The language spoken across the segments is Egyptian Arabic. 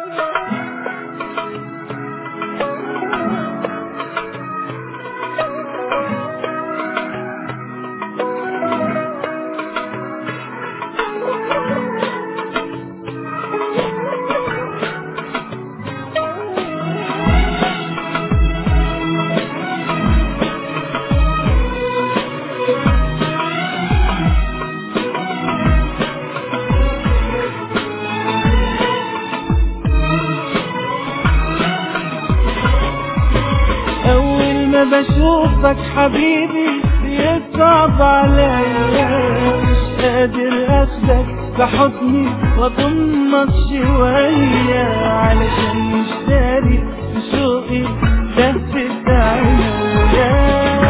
أول ما بشوفك حبيبي بيصعب عليا مش قادر أخدك بحضني وأضمك شوية علشان مش داري بشوقي لفت عينيا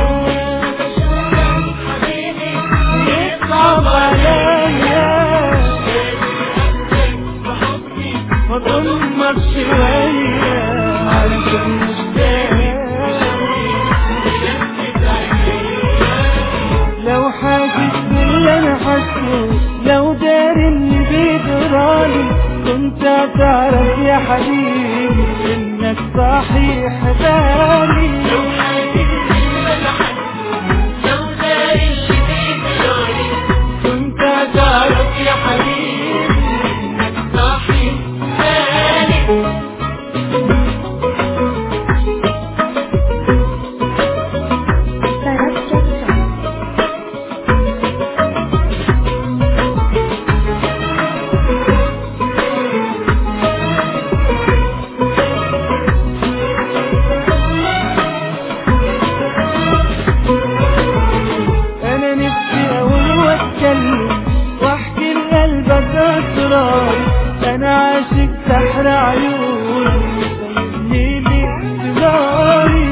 بيصعب عليا وأضمك شوية علشان مش داري لو حاسس باللي انا حاسه لو داري اللي بيجرالي كنت هتعرف يا حبيبي انك صحيح بالي كنت هتعرف يا حبيبي انك صحيح بالي Sarap Jackson. انا نفسي اقول واتكلم واحكي لقلبك اسراري انا عاشق سحر عيوني ليلي انتظاري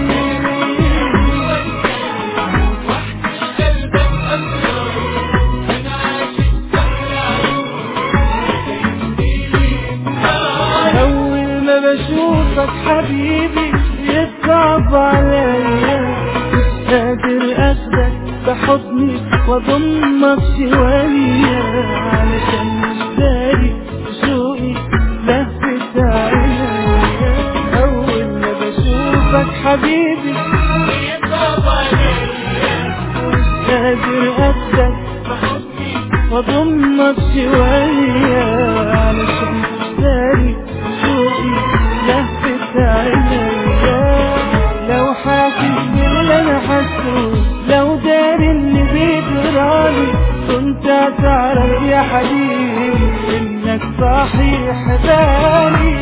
اول ما بشوفك حبيبي يصعب عليا مش قادر اخدك بحضني واضمك شوية علشان مش داري شوقي لفت عينيا اول ما بشوفك حبيبي يصعب عليا مش قادر اخدك بحضني واضمك شوية علشان مش داري شوقي لفت عينيا لو حاسس باللي انا حاسه لو داري اللي بيجرالي كنت هتعرف يا حبيبي انك صحيح بالي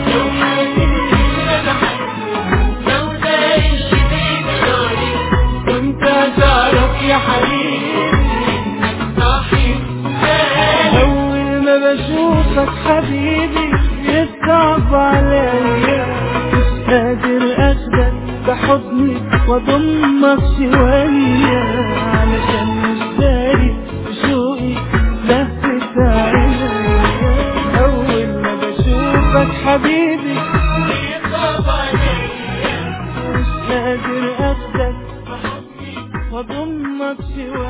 كنت هتعرف يا حبيبي انك صحيح بالي اول ما بشوفك حبيبي يصعب عليا مش قادر اخدك بحضني واضمك شوية علشان مش داري شوقي لفت عينيا اول ما بشوفك حبيبي يصعب عليا مش قادر اخدك بحضني واضمك شوية